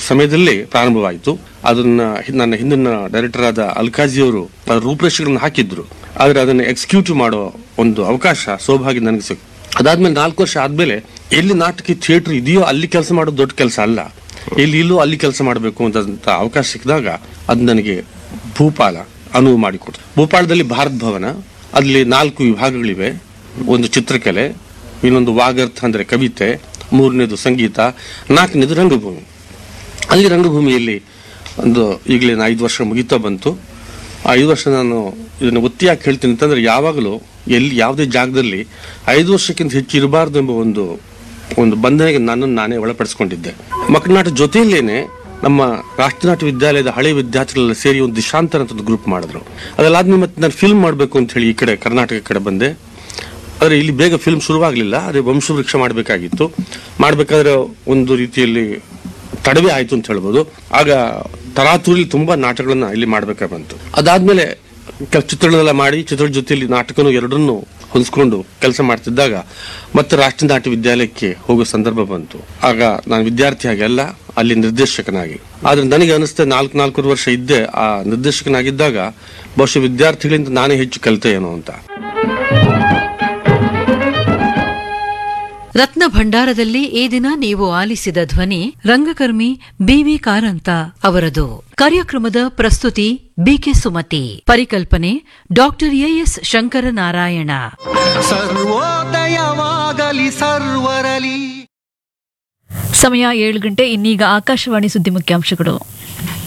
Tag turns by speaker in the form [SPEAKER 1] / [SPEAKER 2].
[SPEAKER 1] ಸಮಯದಲ್ಲಿ ಪ್ರಾರಂಭವಾಯಿತು ಅದನ್ನ ಹಿ- ನನ್ನ ಹಿಂದಿನ ಡೈರೆಕ್ಟರ್ ಆದ ಅಲ್ಕಾಜಿ ಅವರು ಅದರ ರೂಪರೇಷೆಗಳನ್ನು ಹಾಕಿದ್ರು ಆದ್ರೆ ಅದನ್ನ ಎಕ್ಸಿಕ್ಯೂಟಿವ್ ಮಾಡೋ ಒಂದು ಅವಕಾಶ ಸೌಭಾಗ್ಯ ನನಗೆ ಸಿಕ್ತು ಅದಾದ್ಮೇಲೆ ನಾಲ್ಕು ವರ್ಷ ಆದ್ಮೇಲೆ ಎಲ್ಲಿ ನಾಟಕ ಥಿಯೇಟರ್ ಇದೆಯೋ ಅಲ್ಲಿ ಕೆಲಸ ಮಾಡೋದು ದೊಡ್ಡ ಕೆಲಸ ಅಲ್ಲ ಎಲ್ಲಿ ಇಲ್ಲೋ ಅಲ್ಲಿ ಕೆಲಸ ಮಾಡಬೇಕು ಅಂತ ಅವಕಾಶ ಸಿಕ್ಕಿದಾಗ ಅದು ನನಗೆ ಭೂಪಾಲ ಅನುವು ಮಾಡಿಕೊಡ್ತು ಭೂಪಾಲದಲ್ಲಿ ಭಾರತ್ ಭವನ ಅಲ್ಲಿ ನಾಲ್ಕು ವಿಭಾಗಗಳಿವೆ ಒಂದು ಚಿತ್ರಕಲೆ ಇನ್ನೊಂದು ವಾಗರ್ಥ ಅಂದ್ರೆ ಕವಿತೆ ಮೂರನೇದು ಸಂಗೀತ ನಾಲ್ಕನೇದು ರಂಗಭೂಮಿ ಅಲ್ಲಿ ರಂಗಭೂಮಿಯಲ್ಲಿ ಒಂದು ಈಗಲೇ ಐದು ವರ್ಷ ಮುಗಿತಾ ಬಂತು ಆ ಐದು ವರ್ಷ ನಾನು ಇದನ್ನು ಒತ್ತಿ ಯಾಕೆ ಹೇಳ್ತೀನಿ ಅಂತಂದ್ರೆ ಯಾವಾಗಲೂ ಎಲ್ಲಿ ಯಾವುದೇ ಜಾಗದಲ್ಲಿ ಐದು ವರ್ಷಕ್ಕಿಂತ ಹೆಚ್ಚು ಇರಬಾರ್ದು ಎಂಬ ಒಂದು ಒಂದು ಬಂಧನೆಗೆ ನನ್ನನ್ನು ನಾನೇ ಒಳಪಡಿಸ್ಕೊಂಡಿದ್ದೆ ಮಕ್ಕಳನಾಟ ಜೊತೆಯಲ್ಲೇನೆ ನಮ್ಮ ರಾಷ್ಟ್ರನಾಟ್ಯ ವಿದ್ಯಾಲಯದ ಹಳೆ ವಿದ್ಯಾರ್ಥಿಗಳೆಲ್ಲ ಸೇರಿ ಒಂದು ದಿಶಾಂತರ ಅಂತ ಒಂದು ಗ್ರೂಪ್ ಮಾಡಿದ್ರು ಅದಲ್ಲಾದ್ಮೇಲೆ ಮತ್ತೆ ನಾನು ಫಿಲ್ಮ್ ಮಾಡಬೇಕು ಅಂತ ಹೇಳಿ ಈ ಕಡೆ ಕರ್ನಾಟಕ ಕಡೆ ಬಂದೆ ಆದರೆ ಇಲ್ಲಿ ಬೇಗ ಫಿಲ್ಮ್ ಶುರುವಾಗಲಿಲ್ಲ ಅದೇ ವಂಶವೃಕ್ಷ ಮಾಡಬೇಕಾಗಿತ್ತು ಮಾಡಬೇಕಾದ್ರೆ ಒಂದು ರೀತಿಯಲ್ಲಿ ತಡವೆ ಆಯ್ತು ಅಂತ ಹೇಳ್ಬೋದು ಆಗ ತರಾತುರಿ ತುಂಬಾ ನಾಟಕಗಳನ್ನ ಇಲ್ಲಿ ಮಾಡ್ಬೇಕಾಗಿ ಬಂತು ಅದಾದ್ಮೇಲೆ ಕೆಲ ಚಿತ್ರಗಳೆಲ್ಲ ಮಾಡಿ ಚಿತ್ರದ ಜೊತೆಯಲ್ಲಿ ನಾಟಕನು ಎರಡನ್ನೂ ಹೊಂದಿಸ್ಕೊಂಡು ಕೆಲಸ ಮಾಡ್ತಿದ್ದಾಗ ಮತ್ತೆ ರಾಷ್ಟ್ರೀಯ ನಾಟ್ಯ ವಿದ್ಯಾಲಯಕ್ಕೆ ಹೋಗೋ ಸಂದರ್ಭ ಬಂತು ಆಗ ನಾನು ವಿದ್ಯಾರ್ಥಿಯಾಗಿ ಅಲ್ಲ ಅಲ್ಲಿ ನಿರ್ದೇಶಕನಾಗಿ ಆದ್ರೆ ನನಗೆ ಅನಿಸ್ತೆ ನಾಲ್ಕು ನಾಲ್ಕೂವರೆ ವರ್ಷ ಇದ್ದೆ ಆ ನಿರ್ದೇಶಕನಾಗಿದ್ದಾಗ ಬಹುಶಃ ವಿದ್ಯಾರ್ಥಿಗಳಿಂದ ನಾನೇ ಹೆಚ್ಚು ಕಲಿತೆ ಏನೋ ಅಂತ
[SPEAKER 2] ರತ್ನ ಭಂಡಾರದಲ್ಲಿ ಈ ದಿನ ನೀವು ಆಲಿಸಿದ ಧ್ವನಿ ರಂಗಕರ್ಮಿ ಬಿವಿ ಕಾರಂತ ಅವರದು ಕಾರ್ಯಕ್ರಮದ ಪ್ರಸ್ತುತಿ ಬಿಕೆ ಸುಮತಿ ಪರಿಕಲ್ಪನೆ ಡಾಕ್ಟರ್ ಎಎಸ್ ಶಂಕರನಾರಾಯಣ
[SPEAKER 3] ಸರ್ವೋದಯವಾಗಲಿ ಸರ್ವರಲಿ
[SPEAKER 4] ಸಮಯ ಏಳು ಗಂಟೆ ಇನ್ನೀಗ ಆಕಾಶವಾಣಿ ಸುದ್ದಿ ಮುಖ್ಯಾಂಶಗಳು